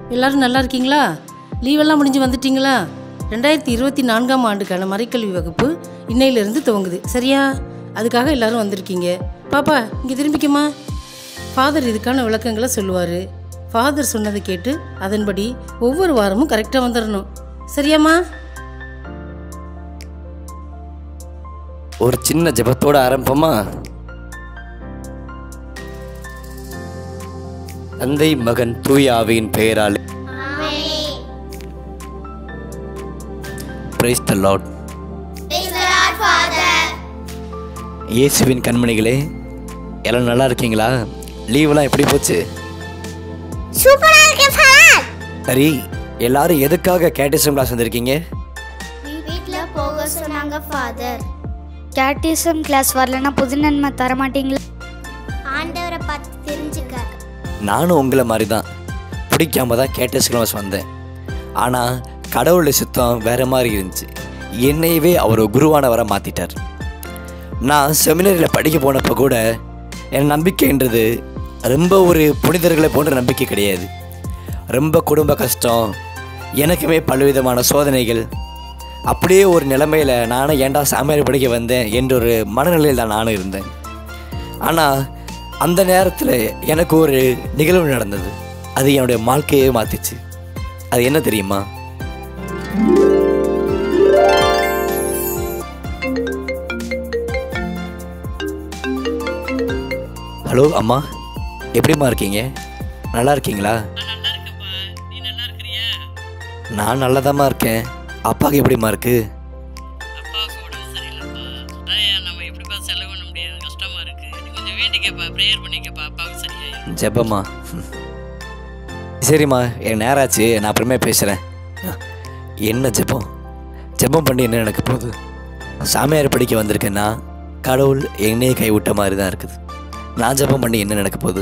எல்லாரும் நல்லா இருக்கீங்களா லீவெல்லாம் முடிஞ்சு வந்துட்டீங்களா ரெண்டாயிரத்தி இருபத்தி நான்காம் ஆண்டுக்கான மறைக்கல்வி வகுப்பு இன்னையிலிருந்து துவங்குது சரியா அதுக்காக எல்லாரும் வந்திருக்கீங்க பாப்பா இங்கே திரும்பிக்கம்மா ஃபாதர் இதுக்கான விளக்கங்களை சொல்லுவார் ஃபாதர் சொன்னதை கேட்டு அதன்படி ஒவ்வொரு வாரமும் கரெக்டாக வந்துடணும் சரியாம்மா ஒரு சின்ன ஜெபத்தோட ஆரம்பமா தந்தை மகன் தூய ஆவியின் பெயரால் பிரைஸ் த லார்ட் இயேசுவின் கண்மணிகளே எல்லாம் நல்லா இருக்கீங்களா லீவெல்லாம் எப்படி போச்சு சூப்பரா இருக்கு ஃபாதர் சரி எல்லாரும் எதுக்காக கேட்டிசம் கிளாஸ் வந்திருக்கீங்க வீட்ல போக சொன்னாங்க ஃபாதர் கேட்டிசம் கிளாஸ் வரலன்னா புது நன்மை தர மாட்டீங்களா ஆண்டவரை பார்த்து தெரிஞ்சுக்க நானும் உங்களை மாதிரி தான் பிடிக்காம தான் கேட்டஸ் கிளாஸ் வந்தேன் ஆனால் கடவுளுடைய சித்தம் வேற மாதிரி இருந்துச்சு என்னையவே அவர் ஒரு குருவானவரை மாற்றிட்டார் நான் செமினரியில் படிக்க போனப்போ கூட என் நம்பிக்கைன்றது ரொம்ப ஒரு புனிதர்களை போன்ற நம்பிக்கை கிடையாது ரொம்ப குடும்ப கஷ்டம் எனக்குமே பலவிதமான சோதனைகள் அப்படியே ஒரு நிலைமையில் நானும் ஏன்டா சாமியார் படிக்க வந்தேன் என்ற ஒரு மனநிலையில் தான் நானும் இருந்தேன் ஆனால் அந்த நேரத்தில் எனக்கு ஒரு நிகழ்வு நடந்தது அது என்னுடைய வாழ்க்கையே மாற்றிச்சு அது என்ன தெரியுமா ஹலோ அம்மா எப்படிம்மா இருக்கீங்க நல்லா இருக்கீங்களா நான் நல்லதாம்மா இருக்கேன் அப்பாவுக்கு எப்படிம்மா இருக்கு அப்பாவுக்கு உடம்பு சரியில்லைப்பா அதான் நம்ம எப்படிப்பா செலவு பண்ண முடியாது கஷ்டமா இருக்கு நீ கொஞ்சம் வேண்டிக்கப்பா ப்ரேயர் பண்ணிக்கப்பா அப்பாவுக்கு சரியாயிடும் ஜெபம்மா சரிம்மா என் நேராச்சு நான் அப்புறமே பேசுகிறேன் என்ன ஜெபம் ஜெபம் பண்ணி என்ன நடக்க போகுது சாமியார் படிக்க வந்திருக்கேன்னா கடவுள் என்னையே கைவிட்ட மாதிரி தான் இருக்குது நான் ஜெபம் பண்ணி என்ன நடக்க போகுது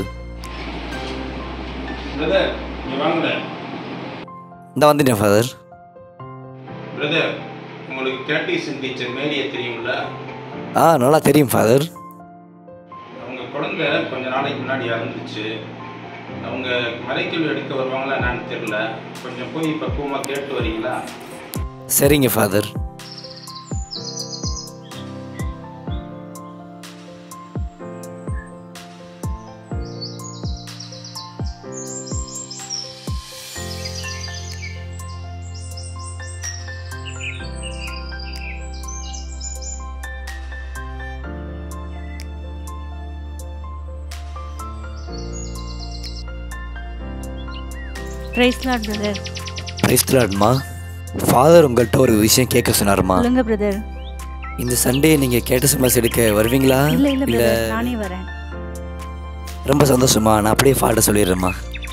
பிரதர் நீ வாங்க இந்த வந்துட்டேன் ஃபாதர் பிரதர் உங்களுக்கு கேட்டீசன் டீச்சர் மேரியை தெரியும்ல ஆ நல்லா தெரியும் ஃபாதர் அவங்க குழந்தை கொஞ்ச நாளைக்கு முன்னாடி இறந்துச்சு அவங்க மறைக்கல்வி எடுக்க வருவாங்களா என்னன்னு தெரியல கொஞ்சம் போய் பக்குவமாக கேட்டு வரீங்களா சரிங்க ஃபாதர் பிரைஸ் லார்ட் பிரதர் பிரைஸ்லாட்மா ஃபாதர் உங்கள்கிட்ட ஒரு விஷயம் கேட்க சொன்னாருமா சொல்லுங்க பிரதர் இந்த சண்டே நீங்கள் கேட்ட சமாஸ் எடுக்க வருவீங்களா இல்ல இல்ல இல்லை பிரதர் நானே வரேன் ரொம்ப சந்தோஷமா நான் அப்படியே ஃபால்ட்ட சொல்லிடுறேம்மா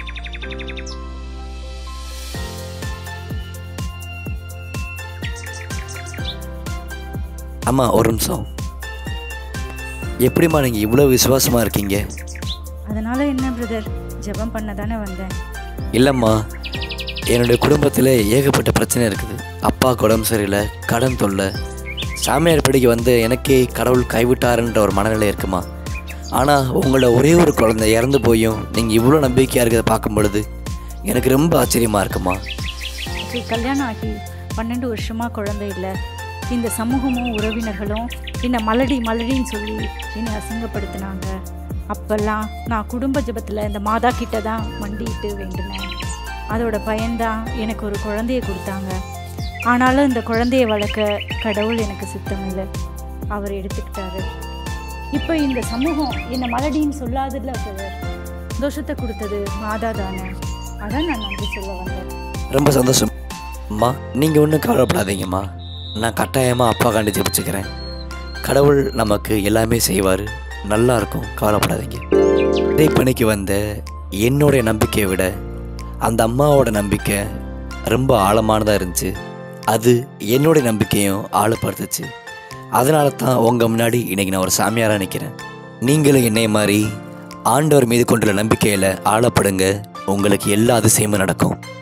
அம்மா ஒரு நிமிஷம் எப்படிம்மா நீங்கள் இவ்வளோ விசுவாசமாக இருக்கீங்க அதனால என்ன பிரதர் ஜெபம் பண்ண தானே வந்தேன் இல்லைம்மா என்னுடைய குடும்பத்தில் ஏகப்பட்ட பிரச்சனை இருக்குது அப்பாவுக்கு உடம்பு சரியில்லை கடன் தொல்லை சாமியார் படிக்க வந்து எனக்கே கடவுள் கைவிட்டாருன்ற ஒரு மனநிலை இருக்குமா ஆனால் உங்களோட ஒரே ஒரு குழந்தை இறந்து போயும் நீங்கள் இவ்வளோ நம்பிக்கையாக இருக்கிறத பார்க்கும் பொழுது எனக்கு ரொம்ப ஆச்சரியமாக இருக்குமா எனக்கு கல்யாணம் ஆகி பன்னெண்டு வருஷமா குழந்தை இல்லை இந்த சமூகமும் உறவினர்களும் என்னை மலடி மலடின்னு சொல்லி என்னை அசிங்கப்படுத்தினாங்க அப்பெல்லாம் நான் குடும்ப ஜெபத்தில் இந்த மாதா கிட்ட தான் மண்டிட்டு வேண்டினேன் அதோட பயன்தான் எனக்கு ஒரு குழந்தைய கொடுத்தாங்க ஆனாலும் இந்த குழந்தைய வளர்க்க கடவுள் எனக்கு சுத்தம் இல்லை அவர் எடுத்துக்கிட்டாரு இப்போ இந்த சமூகம் என்னை மலடின்னு சொல்லாதுல்ல பிரதர் தோஷத்தை கொடுத்தது மாதா தானே அதான் நான் நன்றி சொல்ல வந்தேன் ரொம்ப சந்தோஷம் அம்மா நீங்கள் ஒன்றும் கவலைப்படாதீங்கம்மா நான் கட்டாயமாக அப்பா காண்டி ஜெபிச்சுக்கிறேன் கடவுள் நமக்கு எல்லாமே செய்வார் நல்லா இருக்கும் கவலைப்படாதீங்க இறை பணிக்கு வந்த என்னுடைய நம்பிக்கையை விட அந்த அம்மாவோட நம்பிக்கை ரொம்ப ஆழமானதாக இருந்துச்சு அது என்னுடைய நம்பிக்கையும் ஆழப்படுத்துச்சு அதனால தான் உங்கள் முன்னாடி இன்னைக்கு நான் ஒரு சாமியாராக நிற்கிறேன் நீங்களும் என்னை மாதிரி ஆண்டவர் மீது கொண்டுள்ள நம்பிக்கையில் ஆழப்படுங்க உங்களுக்கு எல்லா அதிசயமும் நடக்கும்